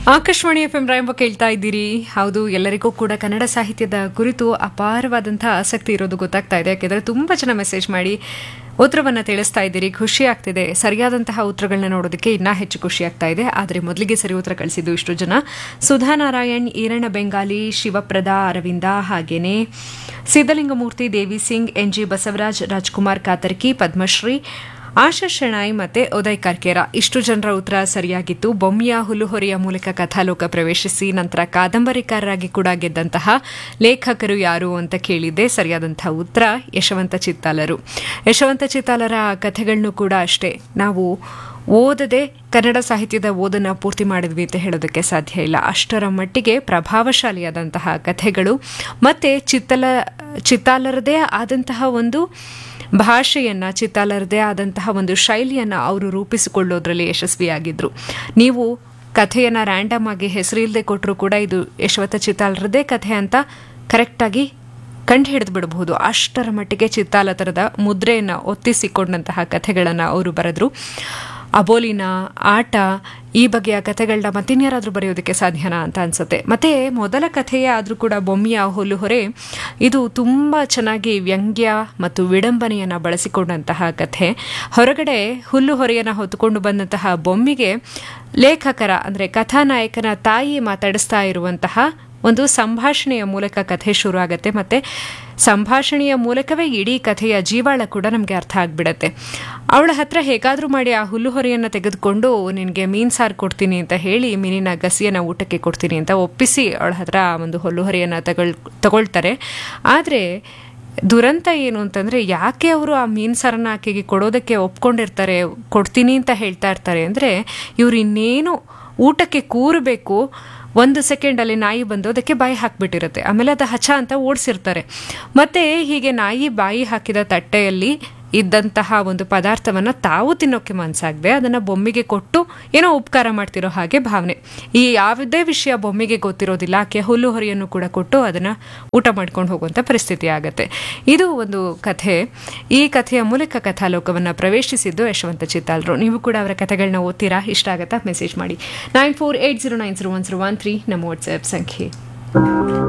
Akashvani F M ರಾಯಂಬ ಕೇಳ್ತಾ ಇದ್ದೀರಿ ಹೌದು ಎಲ್ಲರಿಗೂ ಕೂಡ ಕನ್ನಡ ಸಾಹಿತ್ಯದ ಕುರಿತು ಅಪಾರವಾದಂತಹ ಆಸಕ್ತಿ ಇರೋದು ಗೊತ್ತಾಗ್ತಾ ಇದೆ ಯಾಕೆಂದರೆ ತುಂಬ ಜನ ಮೆಸೇಜ್ ಮಾಡಿ ಉತ್ತರವನ್ನು ತಿಳಿಸ್ತಾ ಇದ್ದೀರಿ ಖುಷಿ ಆಗ್ತಿದೆ ಸರಿಯಾದಂತಹ ಉತ್ತರಗಳನ್ನ ನೋಡೋದಕ್ಕೆ ಇನ್ನೂ ಹೆಚ್ಚು ಖುಷಿ ಆಗ್ತಾ ಇದೆ ಆದರೆ ಮೊದಲಿಗೆ ಸರಿ ಉತ್ತರ ಕಳಿಸಿದ್ದು ಇಷ್ಟು ಜನ ಸುಧಾ ನಾರಾಯಣ್ ಈರಣ್ಣ ಬೆಂಗಾಲಿ ಶಿವಪ್ರದ ಅರವಿಂದ ಹಾಗೇನೆ ಸಿದ್ದಲಿಂಗಮೂರ್ತಿ ದೇವಿ ಸಿಂಗ್ ಎನ್ ಜಿ ಬಸವರಾಜ್ ರಾಜ್ಕುಮಾರ್ ಕಾತರ್ಕಿ ಪದ್ಮಶ್ರೀ ಆಶಾ ಶೆಣಾಯಿ ಮತ್ತೆ ಉದಯ್ ಕರ್ಕೇರ ಇಷ್ಟು ಜನರ ಉತ್ತರ ಸರಿಯಾಗಿತ್ತು ಬೊಮ್ಮಿಯ ಹುಲ್ಲುಹೊರೆಯ ಮೂಲಕ ಕಥಾಲೋಕ ಪ್ರವೇಶಿಸಿ ನಂತರ ಕಾದಂಬರಿಕಾರರಾಗಿ ಕೂಡ ಗೆದ್ದಂತಹ ಲೇಖಕರು ಯಾರು ಅಂತ ಕೇಳಿದ್ದೆ ಸರಿಯಾದಂತಹ ಉತ್ತರ ಯಶವಂತ ಚಿತ್ತಾಲರು ಯಶವಂತ ಚಿತ್ತಾಲರ ಕಥೆಗಳನ್ನು ಕೂಡ ಅಷ್ಟೇ ನಾವು ಓದದೆ ಕನ್ನಡ ಸಾಹಿತ್ಯದ ಓದನ್ನು ಪೂರ್ತಿ ಮಾಡಿದ್ವಿ ಅಂತ ಹೇಳೋದಕ್ಕೆ ಸಾಧ್ಯ ಇಲ್ಲ ಅಷ್ಟರ ಮಟ್ಟಿಗೆ ಪ್ರಭಾವಶಾಲಿಯಾದಂತಹ ಕಥೆಗಳು ಮತ್ತು ಚಿತ್ತಲ ಚಿತ್ತಾಲರದೇ ಆದಂತಹ ಒಂದು ಭಾಷೆಯನ್ನು ಚಿತ್ತಾಲರದೇ ಆದಂತಹ ಒಂದು ಶೈಲಿಯನ್ನು ಅವರು ರೂಪಿಸಿಕೊಳ್ಳೋದ್ರಲ್ಲಿ ಯಶಸ್ವಿಯಾಗಿದ್ದರು ನೀವು ಕಥೆಯನ್ನು ರ್ಯಾಂಡಮ್ ಆಗಿ ಹೆಸರಿಲ್ಲದೆ ಕೊಟ್ಟರು ಕೂಡ ಇದು ಯಶವಂತ ಚಿತ್ತಾಲರದೇ ಕಥೆ ಅಂತ ಕರೆಕ್ಟಾಗಿ ಕಂಡು ಹಿಡಿದು ಬಿಡಬಹುದು ಅಷ್ಟರ ಮಟ್ಟಿಗೆ ಚಿತ್ತಾಲ ಥರದ ಮುದ್ರೆಯನ್ನು ಒತ್ತಿಸಿಕೊಂಡಂತಹ ಕಥೆಗಳನ್ನು ಅವರು ಬರೆದ್ರು ಅಬೋಲಿನ ಆಟ ಈ ಬಗೆಯ ಕಥೆಗಳನ್ನ ಮತ್ತಿನ್ಯಾರಾದರೂ ಬರೆಯೋದಕ್ಕೆ ಸಾಧ್ಯನಾ ಅಂತ ಅನ್ಸುತ್ತೆ ಮತ್ತೆ ಮೊದಲ ಕಥೆಯೇ ಆದರೂ ಕೂಡ ಬೊಮ್ಮಿಯ ಹುಲ್ಲುಹೊರೆ ಇದು ತುಂಬ ಚೆನ್ನಾಗಿ ವ್ಯಂಗ್ಯ ಮತ್ತು ವಿಡಂಬನೆಯನ್ನು ಬಳಸಿಕೊಂಡಂತಹ ಕಥೆ ಹೊರಗಡೆ ಹುಲ್ಲುಹೊರೆಯನ್ನು ಹೊತ್ತುಕೊಂಡು ಬಂದಂತಹ ಬೊಮ್ಮಿಗೆ ಲೇಖಕರ ಅಂದರೆ ಕಥಾನಾಯಕನ ತಾಯಿ ಮಾತಾಡಿಸ್ತಾ ಇರುವಂತಹ ಒಂದು ಸಂಭಾಷಣೆಯ ಮೂಲಕ ಕಥೆ ಶುರು ಆಗುತ್ತೆ ಮತ್ತು ಸಂಭಾಷಣೆಯ ಮೂಲಕವೇ ಇಡೀ ಕಥೆಯ ಜೀವಾಳ ಕೂಡ ನಮಗೆ ಅರ್ಥ ಆಗಿಬಿಡತ್ತೆ ಅವಳ ಹತ್ರ ಹೇಗಾದರೂ ಮಾಡಿ ಆ ಹುಲ್ಲುಹೊರೆಯನ್ನು ತೆಗೆದುಕೊಂಡು ನಿನಗೆ ಮೀನು ಸಾರು ಕೊಡ್ತೀನಿ ಅಂತ ಹೇಳಿ ಮೀನಿನ ಗಸಿಯನ್ನು ಊಟಕ್ಕೆ ಕೊಡ್ತೀನಿ ಅಂತ ಒಪ್ಪಿಸಿ ಅವಳ ಹತ್ರ ಒಂದು ಹುಲ್ಲುಹೊರೆಯನ್ನು ತಗೊಳ್ ತಗೊಳ್ತಾರೆ ಆದರೆ ದುರಂತ ಏನು ಅಂತಂದರೆ ಯಾಕೆ ಅವರು ಆ ಮೀನು ಸಾರನ್ನ ಆಕೆಗೆ ಕೊಡೋದಕ್ಕೆ ಒಪ್ಕೊಂಡಿರ್ತಾರೆ ಕೊಡ್ತೀನಿ ಅಂತ ಹೇಳ್ತಾ ಇರ್ತಾರೆ ಅಂದರೆ ಇವ್ರು ಇನ್ನೇನು ಊಟಕ್ಕೆ ಕೂರಬೇಕು ಒಂದು ಸೆಕೆಂಡಲ್ಲಿ ನಾಯಿ ಬಂದು ಅದಕ್ಕೆ ಬಾಯಿ ಹಾಕಿಬಿಟ್ಟಿರುತ್ತೆ ಆಮೇಲೆ ಅದು ಹಚ ಅಂತ ಓಡಿಸಿರ್ತಾರೆ ಮತ್ತು ಹೀಗೆ ನಾಯಿ ಬಾಯಿ ಹಾಕಿದ ತಟ್ಟೆಯಲ್ಲಿ ಇದ್ದಂತಹ ಒಂದು ಪದಾರ್ಥವನ್ನು ತಾವು ತಿನ್ನೋಕ್ಕೆ ಮನಸ್ಸಾಗದೆ ಅದನ್ನು ಬೊಮ್ಮಿಗೆ ಕೊಟ್ಟು ಏನೋ ಉಪಕಾರ ಮಾಡ್ತಿರೋ ಹಾಗೆ ಭಾವನೆ ಈ ಯಾವುದೇ ವಿಷಯ ಬೊಮ್ಮಿಗೆ ಗೊತ್ತಿರೋದಿಲ್ಲ ಆಕೆ ಹುಲ್ಲು ಹೊರೆಯನ್ನು ಕೂಡ ಕೊಟ್ಟು ಅದನ್ನು ಊಟ ಮಾಡ್ಕೊಂಡು ಹೋಗುವಂಥ ಪರಿಸ್ಥಿತಿ ಆಗುತ್ತೆ ಇದು ಒಂದು ಕಥೆ ಈ ಕಥೆಯ ಮೂಲಕ ಕಥಾಲೋಕವನ್ನು ಪ್ರವೇಶಿಸಿದ್ದು ಯಶವಂತ ಚಿತ್ತಾಲ್ರು ನೀವು ಕೂಡ ಅವರ ಕಥೆಗಳನ್ನ ಓದ್ತೀರಾ ಇಷ್ಟ ಆಗುತ್ತಾ ಮೆಸೇಜ್ ಮಾಡಿ nine four eight zero nine zero one zero one three ನಮ್ಮ ವಾಟ್ಸ್ಆ್ಯಪ್ ಸಂಖ್ಯೆ